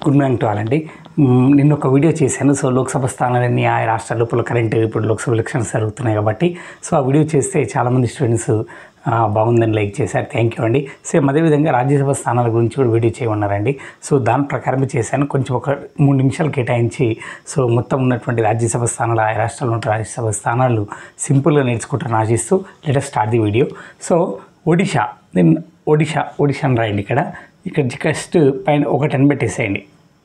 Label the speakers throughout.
Speaker 1: good morning to all అండి మ్మ్, నిన్న ఒక వీడియో చేశాను సో లోక్సభ స్థానాలన్నీ ఆ రాష్ట్ర లోపల కరెంట్ ఇప్పుడు లోక్సభ ఎలక్షన్స్ జరుగుతున్నాయి కాబట్టి సో ఆ వీడియో చేస్తే చాలామంది స్టూడెంట్స్ ఆ, బాగుందని లైక్ చేశారు థ్యాంక్ యూ అండి సేమ్ అదేవిధంగా రాజ్యసభ స్థానాల గురించి కూడా వీడియో చేయమన్నారండి సో దాని ప్రకారమే చేశాను కొంచెం ఒక మూడు నిమిషాలు కేటాయించి సో మొత్తం ఉన్నటువంటి రాజ్యసభ స్థానాలు ఆ రాష్ట్రాల్లో ఉన్న రాజ్యసభ స్థానాలు సింపుల్గా నేర్చుకుంటాను ఆశిస్తూ letter start the video so Odisha నేను ఒడిషా ఒడిషా అని రాయండి ఇక్కడ ఇక్కడ జస్ట్ పైన ఒకటి అని పెట్టేసేయండి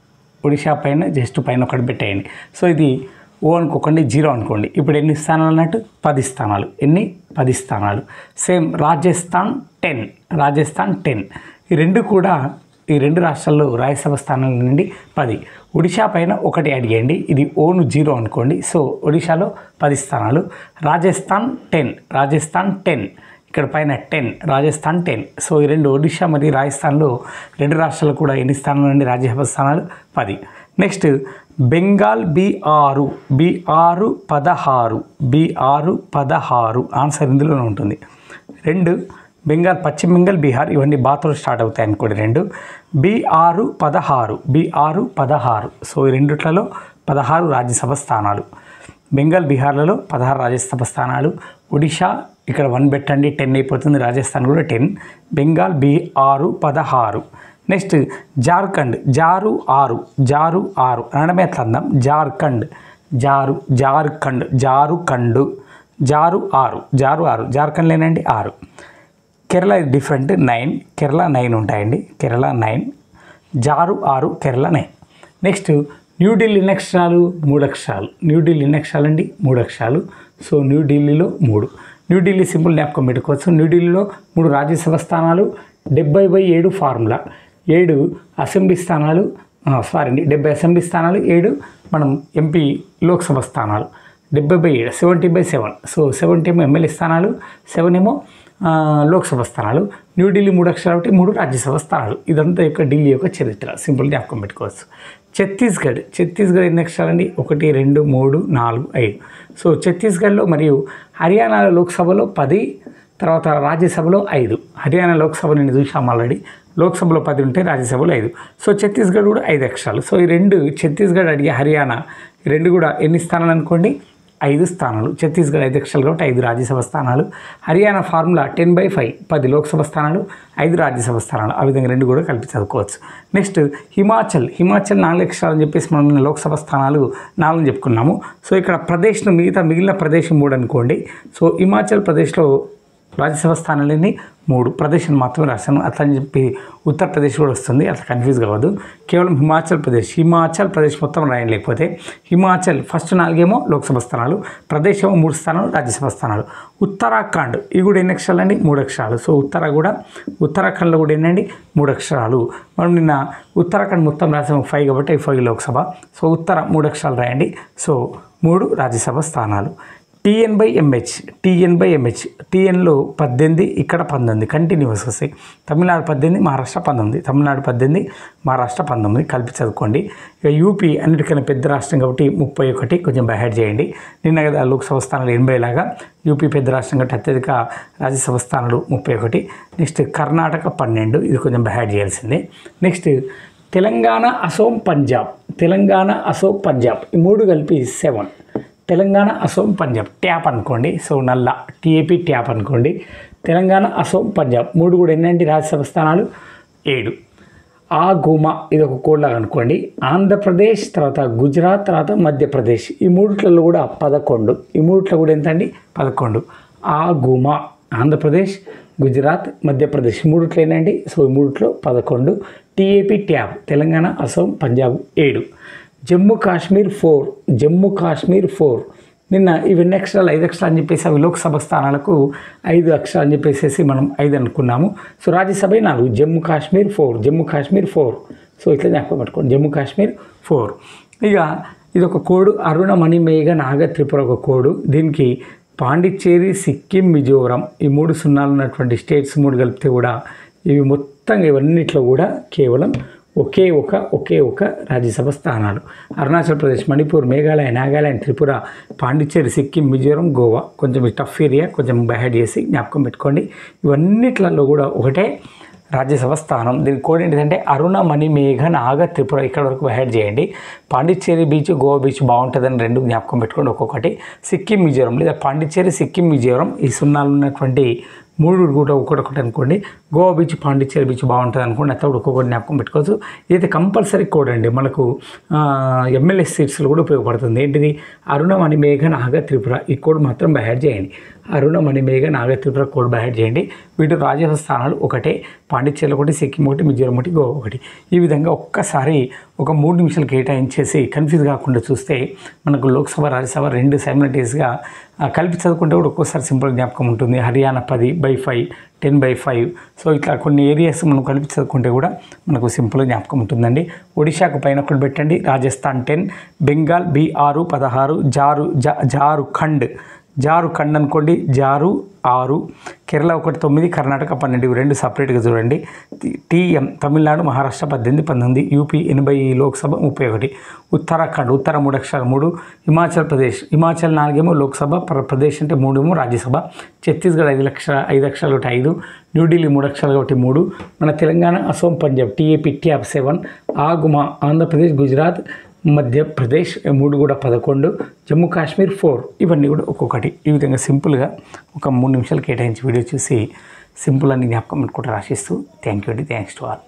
Speaker 1: ఒడిషా పైన జస్ట్ పైన ఒకటి పెట్టేయండి సో ఇది ఓ అనుకోకండి జీరో అనుకోండి ఇప్పుడు ఎన్ని స్థానాలు అన్నట్టు పది స్థానాలు ఎన్ని పది స్థానాలు same Rajasthan ten Rajasthan ten ఈ రెండు కూడా ఈ రెండు రాష్ట్రాల్లో రాజ్యసభ స్థానాల నుండి పది ఒడిషా పైన ఒకటి అడిగండి ఇది ఓను జీరో అనుకోండి సో ఒడిషాలో పది స్థానాలు రాజస్థాన్ టెన్ రాజస్థాన్ టెన్ ఇక్కడ పైన టెన్ రాజస్థాన్ టెన్ సో ఈ రెండు ఒడిషా మరియు రాజస్థాన్లో రెండు రాష్ట్రాలు కూడా ఎన్ని స్థానాలు నుండి రాజ్యసభ స్థానాలు పది నెక్స్ట్ బెంగాల్ బి ఆరు బి ఆరు పదహారు బి ఆరు పదహారు ఆన్సర్ ఇందులోనే ఉంటుంది రెండు బెంగాల్ పశ్చిమ బెంగాల్ బీహార్ ఇవన్నీ బాత్తో స్టార్ట్ అవుతాయి అనుకోండి రెండు బి ఆరు పదహారు బి ఆరు పదహారు సో ఈ రెండిట్లలో పదహారు రాజ్యసభ స్థానాలు బెంగాల్ బీహార్లలో పదహారు రాజ్యసభ స్థానాలు ఒడిషా ఇక్కడ వన్ పెట్టండి టెన్ అయిపోతుంది రాజస్థాన్ కూడా టెన్ బెంగాల్ బీ ఆరు పదహారు నెక్స్ట్ జార్ఖండ్ జారు ఆరు జారు ఆరు అనడమే అట్లా అందాం జార్ఖండ్ జారు జార్ఖండ్ జారుఖండ్ జారు ఆరు జారు ఆరు జార్ఖండ్ లేనండి ఆరు కేరళ ఇది డిఫరెంట్ నైన్ కేరళ నైన్ ఉంటాయండి కేరళ నైన్ జారు ఆరు కేరళ నైన్ నెక్స్ట్ న్యూఢిల్లీ ఎన్ని అక్షరాలు మూడు అక్షరాలు న్యూఢిల్లీ ఎన్ని అక్షరాలు అండి మూడు అక్షరాలు సో న్యూఢిల్లీలో మూడు న్యూఢిల్లీ సింపుల్ జ్ఞాపకం పెట్టుకోవచ్చు న్యూఢిల్లీలో మూడు రాజ్యసభ స్థానాలు డెబ్బై బై ఏడు ఫార్ములా ఏడు అసెంబ్లీ స్థానాలు సారీ అండి డెబ్బై అసెంబ్లీ స్థానాలు ఏడు మనం ఎంపీ లోక్సభ స్థానాలు డెబ్బై బై ఏడు seventy by seven so seventy ఏమో ఎమ్మెల్యే స్థానాలు సెవెన్ ఏమో ఆ, లోక్సభ స్థానాలు న్యూఢిల్లీ మూడు అక్షరాలు ఒకటి మూడు రాజ్యసభ స్థానాలు ఇదంతా యొక్క ఢిల్లీ యొక్క చరిత్ర సింపుల్ జ్ఞాపకం పెట్టుకోవచ్చు ఛత్తీస్గఢ్ ఛత్తీస్గఢ్ ఎన్ని అక్షరాలండి ఒకటి రెండు మూడు నాలుగు ఐదు సో ఛత్తీస్గఢ్లో మరియు హర్యానా లోక్సభలో పది తర్వాత రాజ్యసభలో ఐదు హర్యానా లోక్సభ నేను చూసాం ఆల్రెడీ లోక్సభలో పది ఉంటే రాజ్యసభలో ఐదు సో ఛత్తీస్గఢ్ కూడా ఐదు అక్షరాలు సో ఈ రెండు ఛత్తీస్గఢ్ అడిగే హర్యానా ఈ రెండు కూడా ఎన్ని స్థానాలు అనుకోండి ఐదు స్థానాలు ఛత్తీస్గఢ్ ఐదు అక్షరాలు కాబట్టి ఐదు రాజ్యసభ స్థానాలు Haryana formula ten by five పది లోక్సభ స్థానాలు ఐదు రాజ్యసభ స్థానాలు ఆ విధంగా రెండు కూడా కలిపి చదువుకోవచ్చు నెక్స్ట్ హిమాచల్ హిమాచల్ నాలుగు అక్షరాలు అని చెప్పేసి మనం నిన్న లోక్సభ స్థానాలు నాలుగు అని చెప్పుకున్నాము సో ఇక్కడ ప్రదేశ్ మిగతా మిగిలిన ప్రదేశం మూడు అనుకోండి సో హిమాచల్ ప్రదేశ్లో రాజ్యసభ స్థానాలని మూడు ప్రదేశం మాత్రమే రాశాను అట్లా అని చెప్పి ఉత్తరప్రదేశ్ కూడా వస్తుంది అట్లా కన్ఫ్యూజ్ కావద్దు కేవలం హిమాచల్ ప్రదేశ్ హిమాచల్ ప్రదేశ్ మొత్తం రాయండి లేకపోతే హిమాచల్ ఫస్ట్ నాలుగేమో లోక్సభ స్థానాలు ప్రదేశ్ ఏమో మూడు స్థానాలు రాజ్యసభ స్థానాలు ఉత్తరాఖండ్ ఇవి కూడా ఎన్ని అక్షరాలు అండి మూడు అక్షరాలు సో ఉత్తర కూడా ఉత్తరాఖండ్లో కూడా ఏంటండి మూడు అక్షరాలు మనం నిన్న ఉత్తరాఖండ్ మొత్తం రాసాము ఫైవ్ కాబట్టి ఫైవ్ లోక్సభ సో ఉత్తర మూడు అక్షరాలు రాయండి సో మూడు రాజ్యసభ స్థానాలు TN by MH TN by MH టీఎన్లో పద్దెనిమిది ఇక్కడ పంతొమ్మిది కంటిన్యూస్ వస్తాయి తమిళనాడు పద్దెనిమిది మహారాష్ట్ర పంతొమ్మిది తమిళనాడు పద్దెనిమిది మహారాష్ట్ర పంతొమ్మిది కలిపి చదువుకోండి ఇక యూపీ అన్నిటికన్నా పెద్ద రాష్ట్రం కాబట్టి ముప్పై ఒకటి కొంచెం బైహెడ్ చేయండి నిన్న కదా లోక్సభ స్థానాలు ఎనభై లాగా యూపీ పెద్ద రాష్ట్రం కాబట్టి అత్యధిక రాజ్యసభ స్థానాలు ముప్పై ఒకటి నెక్స్ట్ కర్ణాటక పన్నెండు ఇది కొంచెం బైహెడ్ చేయాల్సిందే నెక్స్ట్ తెలంగాణ అసోం పంజాబ్ తెలంగాణ అసోం పంజాబ్ ఈ మూడు కలిపి సెవెన్ తెలంగాణ అసోం పంజాబ్ ట్యాప్ అనుకోండి సో నల్ల టీఏపీ ట్యాప్ అనుకోండి తెలంగాణ అసోం పంజాబ్ మూడు కూడా ఎన్నండి రాజ్యసభ స్థానాలు ఏడు ఆ గుమా ఇది ఒక కోడ్లాగా అనుకోండి ఆంధ్రప్రదేశ్ తర్వాత గుజరాత్ తర్వాత మధ్యప్రదేశ్ ఈ మూడిట్లలో కూడా పదకొండు ఈ మూడిట్లో కూడా ఎంత అండి పదకొండు ఆ గుమా ఆంధ్రప్రదేశ్ గుజరాత్ మధ్యప్రదేశ్ ఈ మూడిట్లో ఏంటండి సో ఈ మూడిట్లో పదకొండు టీఏపీ ట్యాబ్ తెలంగాణ అసోం పంజాబ్ ఏడు జమ్మూ కాశ్మీర్ ఫోర్ జమ్మూ కాశ్మీర్ ఫోర్ నిన్న ఇవన్నీ అక్షరాలు ఐదు అక్షరాలు అని చెప్పేసి అవి లోక్సభ స్థానాలకు ఐదు అక్షరాలు అని చెప్పేసి మనం ఐదు అనుకున్నాము సో రాజ్యసభ నాలుగు Jammu Kashmir four Jammu Kashmir four so ఇట్లా జ్ఞాపకం పట్టుకోండి జమ్మూ కాశ్మీర్ ఫోర్ ఇక ఇది ఒక కోడ్ అరుణ మణిమేఘ నాగ త్రిపుర ఒక కోడు దీనికి పాండిచ్చేరి సిక్కిం మిజోరం ఈ మూడు సున్నాలు ఉన్నటువంటి స్టేట్స్ మూడు కలిపితే కూడా ఇవి మొత్తంగా ఇవన్నిట్లో కూడా కేవలం ఒకే ఒక ఒకే ఒక రాజ్యసభ స్థానాలు అరుణాచల్ ప్రదేశ్ మణిపూర్ మేఘాలయ నాగాలాండ్ త్రిపుర పాండిచ్చేరి సిక్కిం మిజోరం గోవా కొంచెం టఫ్ ఏరియా కొంచెం బైహెడ్ చేసి జ్ఞాపకం పెట్టుకోండి ఇవన్నిట్లలో కూడా ఒకటే రాజ్యసభ స్థానం దీని కోడ్ ఏంటిదంటే అరుణ మణి మేఘ నాగ త్రిపుర ఇక్కడ వరకు యాడ్ చేయండి పాండిచ్చేరి బీచ్ గోవా బీచ్ బాగుంటుందని రెండు జ్ఞాపకం పెట్టుకోండి ఒక్కొక్కటి సిక్కిం మిజోరం లేదా పాండిచ్చేరి సిక్కిం మిజోరం ఈ సున్నాలు ఉన్నటువంటి మూడు కూడా ఒక్కొక్కటి అనుకోండి గోవా బీచ్ పాండిచ్చేరి బీచ్ బాగుంటుంది అనుకోండి అక్కడ ఒక్కొక్కటి జ్ఞాపకం పెట్టుకోవచ్చు ఇది కంపల్సరీ కోడ్ అండి మనకు ఎమ్మెల్యే సీట్స్లో కూడా ఉపయోగపడుతుంది ఏంటిది అరుణ మణి మేఘ నాగ త్రిపుర ఈ కోడ్ మాత్రం బయాడ్ చేయండి అరుణ మణి మేఘ నాగ త్రిపుర కోడ్ బయాడ్ చేయండి వీటి రాజ్యసభ స్థానాలు ఒకటే పాండిచ్చేరి ఒకటి సిక్కిం ఒకటి మిజోరం ఒకటి గోవా ఒకటి ఈ విధంగా ఒక్కసారి ఒక మూడు నిమిషాలు కేటాయించేసి కన్ఫ్యూజ్ కాకుండా చూస్తే మనకు లోక్సభ రాజ్యసభ రెండు సైమిల్టేనియస్గా కలిపి చదువుకుంటే కూడా ఒక్కోసారి సింపుల్ జ్ఞాపకం ఉంటుంది హర్యానా పది by five ten by five so ఇట్లా కొన్ని ఏరియాస్ మనం కలిపి చదువుకుంటే కూడా మనకు సింపుల్ జ్ఞాపకం ఉంటుందండి ఒడిశాకు పైన ఒకటి పెట్టండి రాజస్థాన్ టెన్ బెంగాల్ బి ఆరు పదహారు జారు జా జారుఖండ్ జారుఖండ్ అనుకోండి జారు ఆరు కేరళ ఒకటి తొమ్మిది కర్ణాటక పన్నెండు ఇవి రెండు సపరేట్గా చూడండి టి- టీఎం తమిళనాడు మహారాష్ట్ర పద్దెనిమిది పంతొమ్మిది యూపీ ఎనభై లోక్సభ ముప్పై ఒకటి ఉత్తరాఖండ్ ఉత్తర మూడు అక్షరాలు మూడు హిమాచల్ ప్రదేశ్ హిమాచల్ నాలుగేమో లోక్సభ ప్ర- ప్రదేశ్ అంటే మూడేమో రాజ్యసభ ఛత్తీస్గఢ్ ఐదు లక్షల ఐదు అక్షరాలు ఒకటి ఐదు న్యూఢిల్లీ మూడు అక్షరాలు ఒకటి మూడు మన Telangana Assam Punjab TAP tap seven ఆగుమా ఆంధ్రప్రదేశ్ గుజరాత్ మధ్యప్రదేశ్ మూడు కూడా పదకొండు జమ్మూ కాశ్మీర్ ఫోర్ ఇవన్నీ కూడా ఒక్కొక్కటి ఈ విధంగా సింపుల్గా ఒక మూడు నిమిషాలు కేటాయించి వీడియో చూసి సింపుల్ అని జ్ఞాపకం పెట్టుకుంటూ రాసిస్తూ థ్యాంక్ యూ అండి థ్యాంక్స్ టు ఆల్